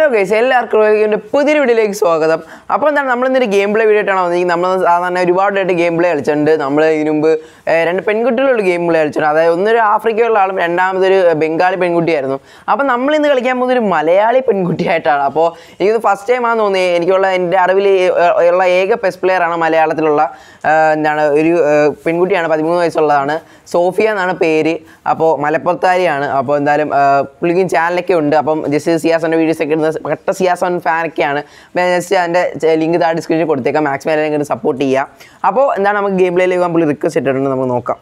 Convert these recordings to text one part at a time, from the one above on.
Hello guys എല്ലാവർക്കും എൻ്റെ പുതിയൊരു വീഡിയോയിലേക്ക് സ്വാഗതം അപ്പോൾ എന്താണ് നമ്മൾ ഇന്നൊരു ഗെയിം പ്ലേ വീഡിയോ ആയിട്ടാണ് വന്നിരിക്കുന്നത് നമ്മൾ സാധാരണ ഒരുപാടായിട്ട് ഗെയിം പ്ലേ കളിച്ചിട്ടുണ്ട് നമ്മൾ ഇതിനു മുമ്പ് ഏർ, രണ്ട് പെൺകുട്ടികളുടെ ഗെയിം പ്ലേ കളിച്ചിട്ടുണ്ട് അതായത് ഒന്നൊരു ആഫ്രിക്കയുള്ള ആളും രണ്ടാമതൊരു ബംഗാളി പെൺകുട്ടിയായിരുന്നു അപ്പോൾ നമ്മൾ ഇന്ന് കളിക്കാൻ പോകുന്ന ഒരു മലയാളി പെൺകുട്ടിയായിട്ടാണ് അപ്പോൾ എനിക്കിത് ഫസ്റ്റ് ടൈം ആണെന്ന് തോന്നി എനിക്കുള്ള എൻ്റെ അറിവിൽ ഉള്ള ഏക പെസ് പ്ലെയർ ആണ് മലയാളത്തിലുള്ള ഏർ, എന്താണ് ഒരു ഏർ, പെൺകുട്ടിയാണ് പതിമൂന്ന് വയസ്സുള്ളതാണ് സോഫിയ എന്നാണ് പേര് അപ്പോൾ മലപ്പുറത്താരിയാണ് അപ്പോൾ എന്തായാലും ഏർ, പുള്ളിക്കും ചാനലൊക്കെ ഉണ്ട് അപ്പം ജസ്റ്റ് സിയാസോൻ്റെ വീഡിയോസ് ഒക്കെ ഇടുന്ന കട്ട സിയാസോൻ ഫാനൊക്കെയാണ് അപ്പോൾ ഞാൻ ജസ്റ്റ് അതിൻ്റെ ലിങ്ക് താഴെ ഡിസ്ക്രിപ്ഷനിൽ കൊടുത്തേക്കാം മാക്സിമം എല്ലാവരും ഇങ്ങോട്ട് സപ്പോർട്ട് ചെയ്യുക അപ്പോൾ എന്താണ് നമുക്ക് ഗെയിം പ്ലേയിലേക്ക് പോകാൻ പുള്ളി റിക്വസ്റ്റ് ഇട്ടിട്ടുണ്ട് നമുക്ക് നോക്കാം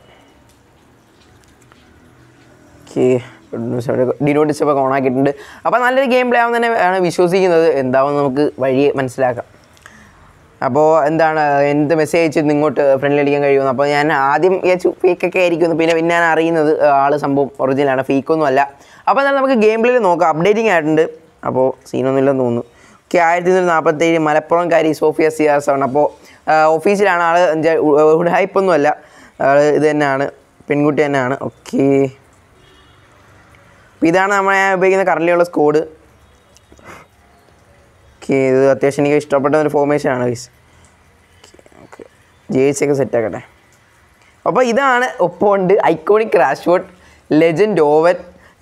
ഓക്കെ ഡിനോട്ടിസ് ഒക്കെ ഓൺ ആക്കിയിട്ടുണ്ട് അപ്പോൾ നല്ലൊരു ഗെയിം പ്ലേ ആവുന്ന തന്നെ ആണ് വിശ്വസിക്കുന്നത് എന്താവും നമുക്ക് വഴി മനസ്സിലാക്കാം അപ്പോൾ എന്താണ് എന്ത് മെസ്സേജ് അയച്ചിട്ട് ഇങ്ങോട്ട് ഫ്രണ്ടിൽ അടിക്കാൻ കഴിയുമെന്ന് അപ്പോൾ ഞാൻ ആദ്യം വിചാരിച്ചു ഫേക്കൊക്കെ ആയിരിക്കും പിന്നെ പിന്നെ ഞാൻ അറിയുന്നത് ആൾ സംഭവം ഒറിജിനലാണ് ഫേക്കൊന്നും അല്ല അപ്പോൾ എന്നാൽ നമുക്ക് ഗെയിം പ്ലേയിൽ നോക്കാം അപ്ഡേറ്റിംഗ് ആയിട്ടുണ്ട് അപ്പോൾ സീനൊന്നുമില്ലെന്ന് തോന്നുന്നു ഓക്കെ ആയിരത്തി ഇരുന്നൂറ്റി നാൽപ്പത്തേഴ് മലപ്പുറംകാരി സോഫിയ സി ആർ സെവൻ അപ്പോൾ ഓഫീസിലാണ് ആൾ ഹൈപ്പൊന്നും അല്ല ആൾ ഇത് തന്നെയാണ് പെൺകുട്ടി തന്നെയാണ് ഓക്കെ അപ്പോൾ ഇതാണ് നമ്മൾ ഞാൻ ഉപയോഗിക്കുന്ന കറൻറ്റിലുള്ള സ്കോഡ് ഓക്കെ ഇത് അത്യാവശ്യം എനിക്ക് ഇഷ്ടപ്പെട്ട ഒരു ഫോർമേഷൻ ആണ് ഗൈസ് ഓക്കെ ജേഴ്സി ഒക്കെ സെറ്റ് ആക്കട്ടെ അപ്പോൾ ഇതാണ് ഒപ്പമുണ്ട് iconic Rashford legend Owen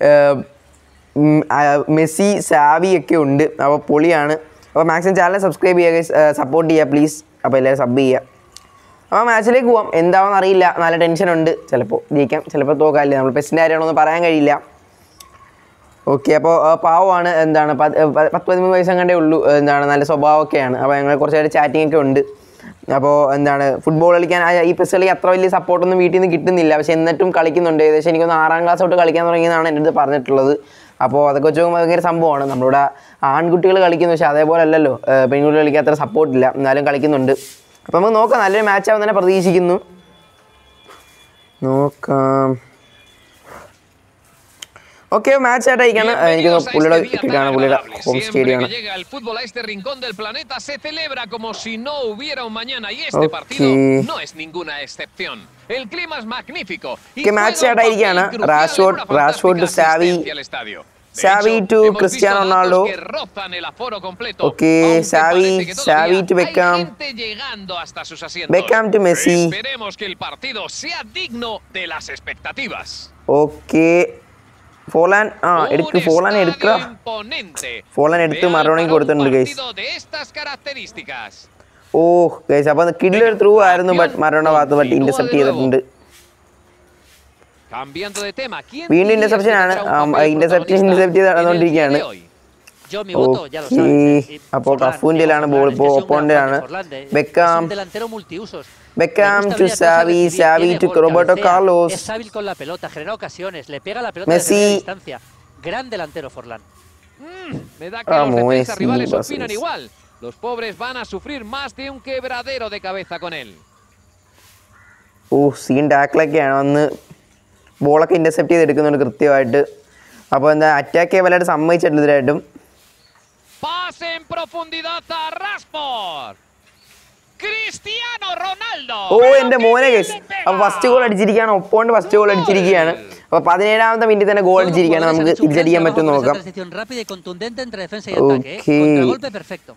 Messi Xavi ഒക്കെ ഉണ്ട് അപ്പോൾ പൊളിയാണ് അപ്പോൾ മാക്സിമം ചാനൽ സബ്സ്ക്രൈബ് ചെയ്യുക സപ്പോർട്ട് ചെയ്യുക പ്ലീസ് അപ്പോൾ എല്ലാവരും സബ് ചെയ്യുക അപ്പോൾ മാച്ചിലേക്ക് പോവാം എന്താണെന്ന് അറിയില്ല നല്ല ടെൻഷൻ ഉണ്ട് ചിലപ്പോൾ ജയിക്കാം ചിലപ്പോൾ തോക്കാല്ലേ നമ്മൾ പെസ്റ്റിൻ്റെ കാര്യമാണോന്ന് പറയാൻ കഴിയില്ല ഓക്കെ അപ്പോൾ പാവമാണ് എന്താണ് പത്ത് പ- പത്ത് പതിമൂന്ന് വയസ്സ് കണ്ടേ ഉള്ളൂ എന്താണ് നല്ല സ്വഭാവമൊക്കെയാണ് അപ്പോൾ ഞങ്ങൾ കുറച്ചായിട്ട് ചാറ്റിംഗ് ഒക്കെ ഉണ്ട് അപ്പോൾ എന്താണ് ഫുട്ബോൾ കളിക്കാൻ ആ- ഈ പെസ് കളിക്ക് അത്ര വലിയ സപ്പോർട്ടൊന്നും വീട്ടിൽ നിന്ന് കിട്ടുന്നില്ല പക്ഷെ എന്നിട്ടും കളിക്കുന്നുണ്ട് ഏകദേശം എനിക്കൊന്ന് ആറാം ക്ലാസ് തൊട്ട് കളിക്കാൻ തുടങ്ങിയതാണ് എൻ്റെ അടുത്ത് പറഞ്ഞിട്ടുള്ളത് അപ്പോൾ അതൊക്കെ വെച്ച് നോക്കുമ്പോൾ ഭയങ്കര സംഭവമാണ് നമ്മുടെ ആൺകുട്ടികൾ കളിക്കുന്നു പക്ഷേ അതേപോലെ അല്ലല്ലോ ഏഹ് പെൺകുട്ടികൾ കളിക്കാൻ അത്ര സപ്പോർട്ടില്ല എന്നാലും കളിക്കുന്നുണ്ട് അപ്പോൾ നമുക്ക് നോക്കാം നല്ലൊരു മാച്ച് ആവും തന്നെ പ്രതീക്ഷിക്കുന്നു നോക്കാം ഓക്കെ മാച്ച് ആയിട്ടായിരിക്കാണ് എനിക്ക് Bienvenidos a പുള്ളിയുടെ este día കിട്ടാണ് tan പുള്ളിയുടെ agradable. ഹോം Siempre സ്റ്റേഡിയമാണ് que llega el fútbol a este rincón del planeta se celebra como si no hubiera un mañana y este Ok. partido no es ninguna excepción. El clima es magnífico. y Que match juega un ആയിട്ടായിരിക്കുകയാണ്. papel crucial en Rashford- una fantástica Rashford, Xavi- asistencia al estadio. De Xavi hecho, to hemos Cristiano visto datos Ronaldo. que rozan el aforo completo, Ok, aunque Xavi- parece que todavía Xavi to hay Beckham. gente llegando hasta sus asientos. Beckham to Messi. Esperemos que el partido sea digno de las expectativas. Okay Forlan ആ എടുക്ക് Un ഫോലാൻ estadio എടുക്കുക imponente. Forlan എടുത്ത് Ideal മറഡോണയ്ക്ക് para un കൊടുത്തിട്ടുണ്ട് guys. partido de estas características. ഓ guys അപ്പോൾ കിഡിലൊരു through ആയിരുന്നു ബട്ട് മറോണ ഭാഗത്ത് ബട്ട് ഇന്റർസെപ്റ്റ് ചെയ്തിട്ടുണ്ട് Cambiando de tema, ¿quién വീണ്ടും dirías interception que ആണ്. tendrá un ആ, papel interception, protagonista intercept ചെയ്ത് en el día നടന്നുകൊണ്ടിരിക്കുകയാണ്. de hoy? Yo mi voto, ya lo okay sabes. eh, അപ്പോൾ Forlán, കഫൂൻ്റെലാണ് Diego ball Forlán, ഇപ്പോൾ es que es un gran ഒപ്പോണ്ടിലാണ് fan de Forlán, eh, Beckham Es un delantero multiusos. Beckham Le gusta to abrir atrás a Xavi, recibir, Xavi tiene to gol, Roberto cabecea, Carlos. Es hábil con la pelota, genera ocasiones, le pega la pelota Messi. de primera distancia. Gran delantero Forlán. Mm, me da que Ah, los muy defensas sí, rivales pues, opinan es. igual. Los pobres van a sufrir más de un quebradero de cabeza con él. ഓ scene ടാക്കിലൊക്കെയാണ് വന്ന് ബോളൊക്കെ intercept ചെയ്ത് എടുക്കുന്നുണ്ട് കൃത്യമായിട്ട് അപ്പോൾ എന്താ attack ചെയ്യാൻ വല്ലായിട്ട് സമ്മതിച്ചിട്ടില്ല ഇതിലായിട്ടും Pase en profundidad a Rashford. Cristiano Ronaldo. ഓ എൻ്റെ മോനെ കേസ് അപ്പോൾ ഫസ്റ്റ് ഗോൾ അടിച്ചിരിക്കുകയാണ് ഒപ്പോണ്ട് ഫസ്റ്റ് ഗോൾ അടിച്ചിരിക്കുകയാണ് അപ്പോൾ പതിനേഴാമത്തെ മിനിറ്റിൽ തന്നെ ഗോൾ Todos los അടിച്ചിരിക്കുകയാണ് jugadores നമുക്ക് han hecho un gran തിരിച്ചടിക്കാൻ trabajo പറ്റുമെന്ന് con esa നോക്കാം transición rápida y contundente entre defensa y ataque. Ok. ¿eh? Contragolpe perfecto.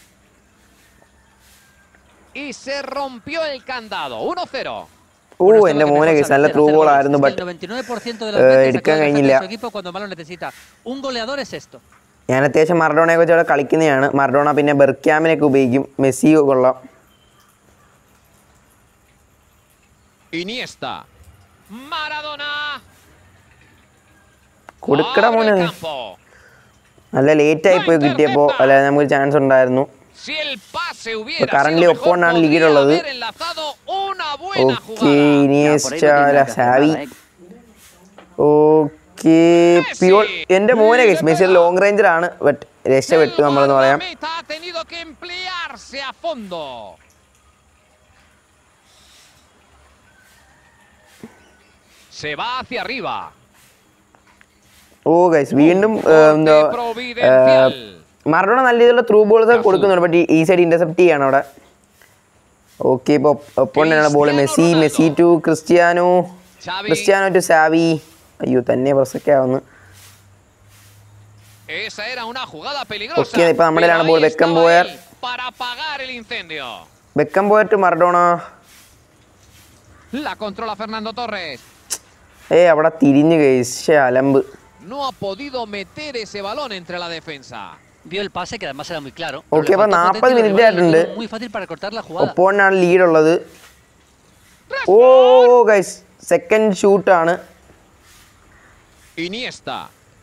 Y se rompió el candado. 1-0. ഓ Bueno, esto എൻ്റെ es lo que മോനെ mejor case sabe നല്ല hacer, through hacer ball goles. ആയിരുന്നു Es que but el 99% de las eh, veces എടുക്കാൻ acaba de കഴിഞ്ഞില്ല. defender su equipo cuando más lo necesita. Un goleador es esto. ഞാൻ അത്യാവശ്യം മറഡോണയെ വെച്ച് അവിടെ കളിക്കുന്നതാണ് മറഡോണ പിന്നെ ബെർക്യാമിനൊക്കെ ഉപയോഗിക്കും മെസ്സി കൊള്ളാം Iniesta. Maradona. കൊടുക്കട Abre മോനെ campo. നല്ല ലേറ്റ് ആയി പോയി കിട്ടിയപ്പോൾ അല്ല നമുക്ക് ചാൻസ് ഉണ്ടായിരുന്നു Si el pase hubiera currently sido mejor, Opon ആണ് podría ലീഗിലുള്ളത്. haber enlazado una buena okay jugada. Iniesta Ya, por ahí no tiene que hacer Xavi nada, ¿eh? Okay pure എൻ്റെ മോനെ കേസ് മെസ്സി ലോങ് റേഞ്ചർ ആണ് but രക്ഷപ്പെട്ടു El നമ്മളെന്ന് പറയാം guardameta ha tenido que emplearse a fondo. Se va hacia arriba. ഓ guys വീണ്ടും ഏ, എന്താ Corte providencial. മറഡോണ നല്ല രീതിയിലുള്ള ത്രൂ ബോൾസ് ഒക്കെ കൊടുക്കുന്നുണ്ട് ബട്ട് ഈ സൈഡ് ഇന്റർസെപ്റ്റ് ചെയ്യാണ് അവിടെ ഓക്കെ ഇപ്പോൾ ഒപ്പോണ്ടാണ് ball Messi Messi to Cristiano Xavi. Cristiano to Xavi അയ്യോ തന്നെ പ്രസൊക്കെ ആവുന്നു Esa era una jugada peligrosa. Ok, ഇപ്പൊ നമ്മുടെയിലാണ് pero ball. ahí Beckham estaba Boyer. él Para apagar el incendio. Beckham പോയിട്ട് Maradona La controla Fernando Torres. ഏ അവിടെ തിരിഞ്ഞു കഴിച്ച അലമ്പ് No ha podido meter ese balón entre la defensa. Vio el pase, que además era muy claro. Ok, pero le അപ്പൊ faltó 40 potencia y minute el gol le ആയിട്ടുണ്ട്. tuvo Muy fácil para cortar la jugada. ഒപ്പോണാണ് lead ഉള്ളത് ഓ guys second ഷൂട്ടാണ് Iniesta.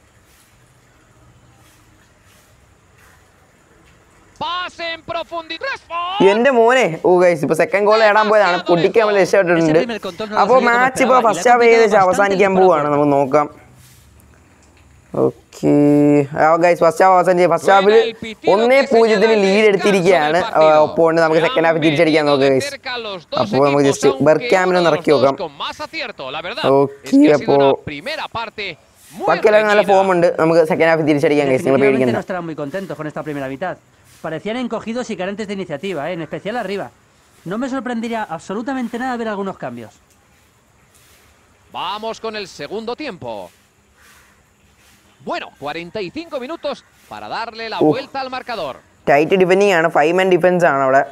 Pase en profundidad. Rashford. എന്റെ മോനെ ഓ guys ഇപ്പൊ സെക്കൻഡ് ഗോൾ നേടാൻ പോയതാണ് പൊട്ടിക്കാൻ നമ്മൾ രക്ഷപ്പെട്ടിട്ടുണ്ട് അപ്പോൾ മാച്ച് ഇപ്പോൾ ഫസ്റ്റ് ഹാഫ് ഏകദേശം അവസാനിക്കാൻ പോവാണ് നമുക്ക് നോക്കാം ഓക്കെ ഗൈസ് ഫസ്റ്റ് ഹാഫ് അവസാനിച്ച് ഫസ്റ്റ് ഹാഫിൽ ഒന്നേ പൂജ്യത്തിന് ലീഡ് എടുത്തിരിക്കുകയാണ് ഒപ്പോണ്ട് നമുക്ക് സെക്കൻഡ് ഹാഫ് തിരിച്ചടിക്കാൻ നോക്കാം ഗൈസ് Cerca los dos അപ്പോൾ നമുക്ക് equipos, ജസ്റ്റ് aunque ബെർക്കാമിനെ uno de los ഇറക്കി dos നോക്കാം con más acierto, la verdad. Ok, Es que ha sido അപ്പോൾ una primera parte muy ബാക്കിയെല്ലാം നല്ല reñida. ഫോം ഉണ്ട് നമുക്ക് സെക്കൻഡ് ഹാഫ് തിരിച്ചടിക്കാൻ ഗൈസ് നിങ്ങൾ Definitivamente പേടിക്കണ്ട no estarán muy contentos con esta primera mitad. Parecían encogidos y carentes de iniciativa, ¿eh? en especial arriba. No me sorprendería absolutamente nada ver algunos cambios. Vamos con el segundo tiempo. Bueno, 45 minutos para darle la Uf. vuelta al marcador. Tight defending ആണ് five man defence ആണ് അവിടെ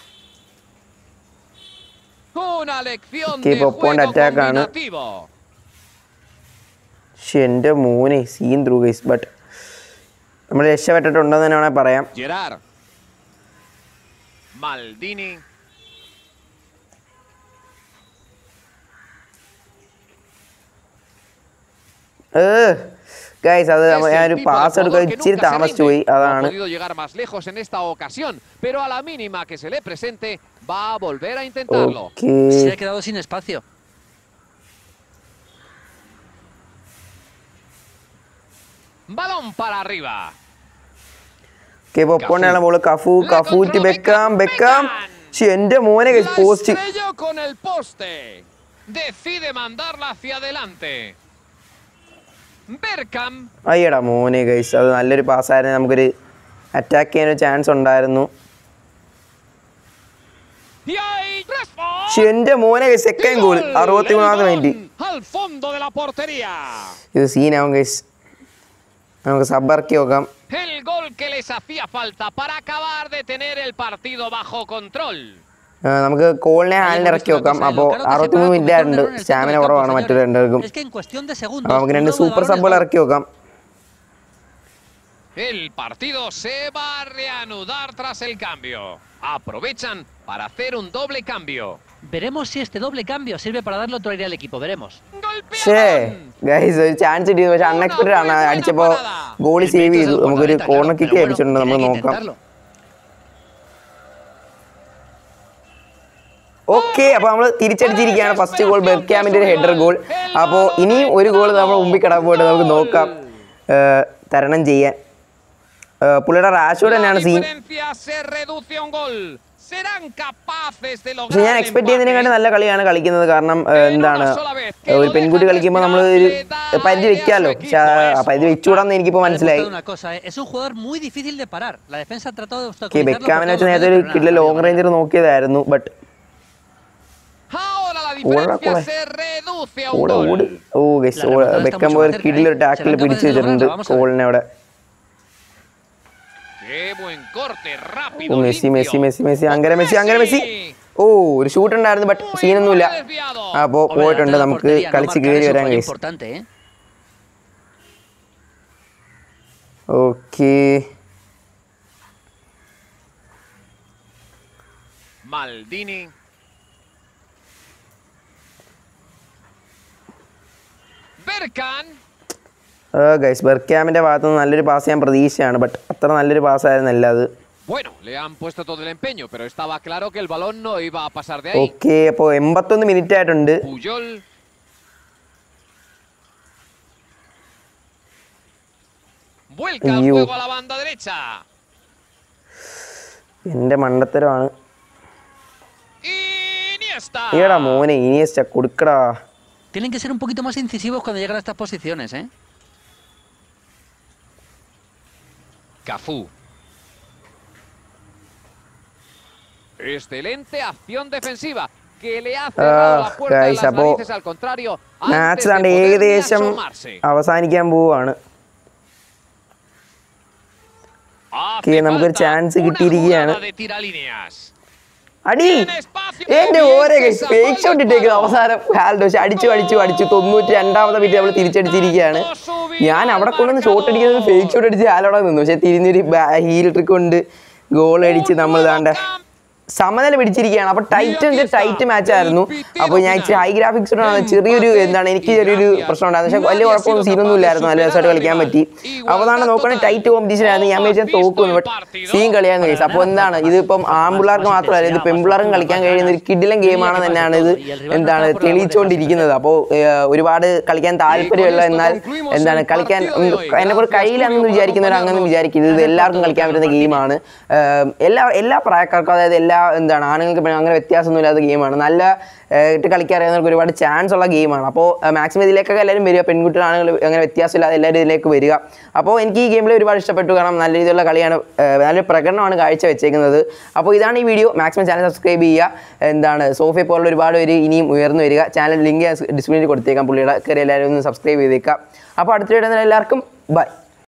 Una lección Que de Popón juego attack, ¿no? combinativo. പക്ഷെ എൻ്റെ മോനെ scene through guys but നമ്മൾ രക്ഷപ്പെട്ടിട്ടുണ്ടെന്ന് തന്നെ വേണമെങ്കിൽ പറയാം Gerard. Maldini. ഗൈസ് അത് Es el ഞാനൊരു tipo de പാസ് എടുക്കാൻ jugador que ഇച്ചിരി nunca se താമസിച്ചു rinde. പോയി No ha അതാണ് podido llegar más lejos en esta ocasión, pero a la mínima que se le presente va a volver a intentarlo. Okay Se ha quedado sin espacio. Balón para arriba. Okay പൊപ്പോണ്ടാണ് ball Cafu La കഫൂറ്റ് controla Beckham Beckham, Beckham Beckham. പക്ഷെ എൻ്റെ മോനെ guys La post estrelló con el poste. Decide mandarla hacia adelante. Berkham. അയ്യടാ മോനെ guys അത് നല്ലൊരു പാസ്സായിരുന്നു നമുക്കൊരു അറ്റാക്ക് ചെയ്യാനൊരു ചാൻസ് ഉണ്ടായിരുന്നു Y ahí Rashford. പക്ഷെ എൻ്റെ മോനെ ഗൈസ് സെക്കൻഡ് ഗോൾ Gol. അറുപത്തി El മൂന്നാമത്തെ balón minute Al fondo de la portería. ഇത് സീനാവും ഗൈസ് നമുക്ക് സബ് ഇറക്കി നോക്കാം El gol que les hacía falta para acabar de tener el partido bajo control. ആ, നമുക്ക് കോളിനെ Ahí ഹാലിനെ hemos ഇറക്കി visto una നോക്കാം cosa, ¿eh? അപ്പോൾ Lo claro que se അറുപത്തിമൂന്ന് para മിനിറ്റ് convertir un ആയിട്ടുണ്ട് error en el centro stamina del campo, കുറവാണ് മറ്റു señores. രണ്ടുപേർക്കും Es que en cuestión de segundos. അപ്പോൾ നമുക്ക് un രണ്ട് robo de super balón es സബ്ബുകൾ gol. ഇറക്കി നോക്കാം El partido se va a reanudar tras el cambio. Aprovechan para hacer un doble cambio. Veremos si este doble cambio sirve para darle otro aire al equipo. Veremos. ഷേ ¡Golpeadón! Guys ഒരു chance കിട്ടിയത് പക്ഷെ unexpected ആണ് അടിച്ചപ്പോൾ goalie save El mérito es ചെയ്തു del നമുക്കൊരു guardameta, corner claro, kick pero bueno, ലഭിച്ചിട്ടുണ്ട് നമ്മൾ tiene que നോക്കാം intentarlo. ഓക്കെ അപ്പോൾ നമ്മൾ തിരിച്ചടിച്ചിരിക്കുകയാണ് ഫസ്റ്റ് ഗോൾ ബെർക്യാമിൻ്റെ ഒരു ഹെഡർ ഗോൾ അപ്പോൾ ഇനിയും ഒരു ഗോൾ നമ്മൾ മുമ്പിൽ കിടക്കാൻ പോയിട്ട് നമുക്ക് നോക്കാം ഏർ, തരണം ചെയ്യാൻ ഏർ, പുള്ളിയുടെ റാഷോട് La തന്നെയാണ് scene diferencia se reduce a un gol. Serán capaces de പക്ഷെ ഞാൻ lograr el എക്സ്പെക്ട് ചെയ്യുന്നതിനെക്കാട്ടി empate. നല്ല കളിയാണ് കളിക്കുന്നത് കാരണം ഏർ, എന്താണ് ഒരു പെൺകുട്ടി കളിക്കുമ്പോൾ നമ്മൾ ഒരു പരിധി വെക്കാമല്ലോ പക്ഷെ ആ പരിധി വെച്ചുകൂടാന്ന് എനിക്കിപ്പോൾ Ha മനസ്സിലായി demostrado una cosa, ¿eh? es un jugador muy difícil de parar. La defensa ha tratado de okay obstaculizarlo por ബെക്കാമിനെ todos വെച്ച് los നേരത്തെ ഒരു medios, pero കിട്ടില്ല nada, ലോങ് റേഞ്ചർ നോക്കിയതായിരുന്നു but Ahora la Hola, diferencia hola. se reduce a un ഓടെ gol. ഓട് ഓ guys La remontada está Beckham mucho പോയ más cerca, കിഡിലൊരു ¿eh? ടാക്കിൽ Serán പിടിച്ചു capaces de വെച്ചിട്ടുണ്ട് lograrlo, vamos a ver. കോളിനെ അവിടെ Qué buen corte, ഓ rápido, Messi Messi limpio. Messi Messi അങ്ങനെ Messi അങ്ങനെ മെസ്സി ഓ ഒരു ഷൂട്ട് ഉണ്ടായിരുന്നു ബട്ട് Muy സീനൊന്നുമില്ല mal desviado. അപ്പോൾ Hombre, പോയിട്ടുണ്ട് delante de la നമുക്ക് portería, no കളിച്ച് marcar കയറി es un വരാൻ fallo guys importante, ¿eh? Okay Maldini. Berkan. Guys ബെർക്യാമിന്റെ ഭാഗത്ത് നിന്ന് നല്ലൊരു പാസ് ഞാൻ പ്രതീക്ഷയാണ് ബട്ട് അത്ര നല്ലൊരു പാസ് ആയിരുന്നല്ല അത് Bueno, le han puesto todo el empeño, pero estaba claro que el balón no iba a pasar de ahí. Okay അപ്പോൾ എൺപത്തൊന്ന് മിനിറ്റ് ആയിട്ടുണ്ട് Puyol. Vuelca el Ayú. juego a la banda derecha. എൻ്റെ മണ്ടത്തരമാണ് Iniesta. ഈടാ മോനെ Iniesta കൊടുക്കടാ Tienen que ser un poquito más incisivos cuando llegan a estas posiciones, ¿eh? Cafú. Excelente acción defensiva que le ha cerrado Ah, la puerta de guys, las അപ്പോ narices al contrario antes match de താണ്ട് poder ni ഏകദേശം asomarse. അവസാനിക്കാൻ പോവാണ് Hace നമുക്കൊരു falta chance una കിട്ടിയിരിക്കുകയാണ് jugada de tiralíneas. അടി എന്റെ ഓരോ ഫേക്ക് ഷോട്ട് ഇട്ടേക്കുന്നത് അവസാനം ഹാൽഡോസ് അടിച്ചു അടിച്ചു അടിച്ചു തൊണ്ണൂറ്റി രണ്ടാമത്തെ മിനിറ്റ് നമ്മൾ തിരിച്ചടിച്ചിരിക്കുകയാണ് ഞാൻ അവിടെ കൊണ്ടുവന്ന് ഷോട്ട് അടിക്കുന്നത് ഫേക്ക് ഷോട്ട് അടിച്ച് ഹാലോടെ നിന്നു പക്ഷെ തിരിഞ്ഞൊരു ഹീൽ ട്രിക്ക് കൊണ്ട് ഗോൾ അടിച്ച് നമ്മൾ ഇതാണ്ട് സമനില പിടിച്ചിരിക്കുകയാണ് അപ്പോൾ ടൈറ്റ് ടൈറ്റ് മാച്ച് ആയിരുന്നു അപ്പോൾ ഞാൻ ഇച്ചിരി ഹൈ ഗ്രാഫിക്സ് ചെറിയൊരു എന്താണ് എനിക്ക് ചെറിയൊരു പ്രശ്നം ഉണ്ടായിരുന്നു പക്ഷേ വലിയ കുഴപ്പമൊന്നും സീനൊന്നും ഇല്ലായിരുന്നു നല്ല രസമായിട്ട് കളിക്കാൻ പറ്റി അപ്പോൾ അതാണ് നോക്കുകയാണെങ്കിൽ ടൈറ്റ് കോമ്പറ്റീഷൻ ആയിരുന്നു ഞാൻ വിചാരിച്ചാൽ തോക്കുന്നു ബട്ട് സീൻ കളിയാന്ന് കഴിച്ചു അപ്പോൾ എന്താണ് ഇതിപ്പം ആൺപിള്ളേർക്ക് മാത്രമല്ല ഇത് പെൺപിള്ളേർക്കും കളിക്കാൻ കഴിയുന്ന ഒരു കിഡിലൻ ഗെയിമാണ് തന്നെയാണ് ഇത് എന്താണ് തെളിയിച്ചുകൊണ്ടിരിക്കുന്നത് അപ്പോൾ ഒരുപാട് കളിക്കാൻ താല്പര്യമുള്ള എന്നാൽ എന്താണ് കളിക്കാൻ എന്നെ കൂടെ കഴിയില്ലെന്ന് വിചാരിക്കുന്നവർ അങ്ങനെ വിചാരിക്കരുത് ഇത് എല്ലാവർക്കും കളിക്കാൻ പറ്റുന്ന ഗെയിമാണ് എല്ലാ എല്ലാ പ്രായക്കാർക്കും അതായത് എല്ലാ എന്താണ് ആണുങ്ങൾക്ക് പെണ്ണുങ്ങൾക്ക് അങ്ങനെ വ്യത്യാസമൊന്നുമില്ലാത്ത ഗെയിമാണ് നല്ല ഏഹ്, ഇട്ട് കളിക്കാൻ അറിയാവുന്നവർക്ക് ഒരുപാട് ചാൻസ് ഉള്ള ഗെയിമാണ് അപ്പോൾ മാക്സിമം ഇതിലേക്കൊക്കെ എല്ലാവരും വരിക പെൺകുട്ടികളാണെങ്കിൽ അങ്ങനെ വ്യത്യാസമില്ലാതെ എല്ലാവരും ഇതിലേക്ക് വരിക അപ്പോൾ എനിക്ക് ഈ ഗെയിമിൽ ഒരുപാട് ഇഷ്ടപ്പെട്ടു കാരണം നല്ല രീതിയിലുള്ള കളിയാണ് ഏഹ്, നല്ലൊരു പ്രകടനമാണ് കാഴ്ച വെച്ചേക്കുന്നത് അപ്പോൾ ഇതാണ് ഈ വീഡിയോ മാക്സിമം ചാനൽ സബ്സ്ക്രൈബ് ചെയ്യുക എന്താണ് സോഫയെ പോലുള്ള ഒരുപാട് പേര് ഇനിയും ഉയർന്നു വരിക ചാനൽ ലിങ്ക് ഡിസ്പ്ലേയിൽ കൊടുത്തേക്കാം പുള്ളിയുടെ കയറി എല്ലാവരും ഒന്ന് സബ്സ്ക്രൈബ് ചെയ്തേക്കാം അപ്പോൾ അടുത്ത വീഡിയോ എല്ലാവർക്കും ബൈ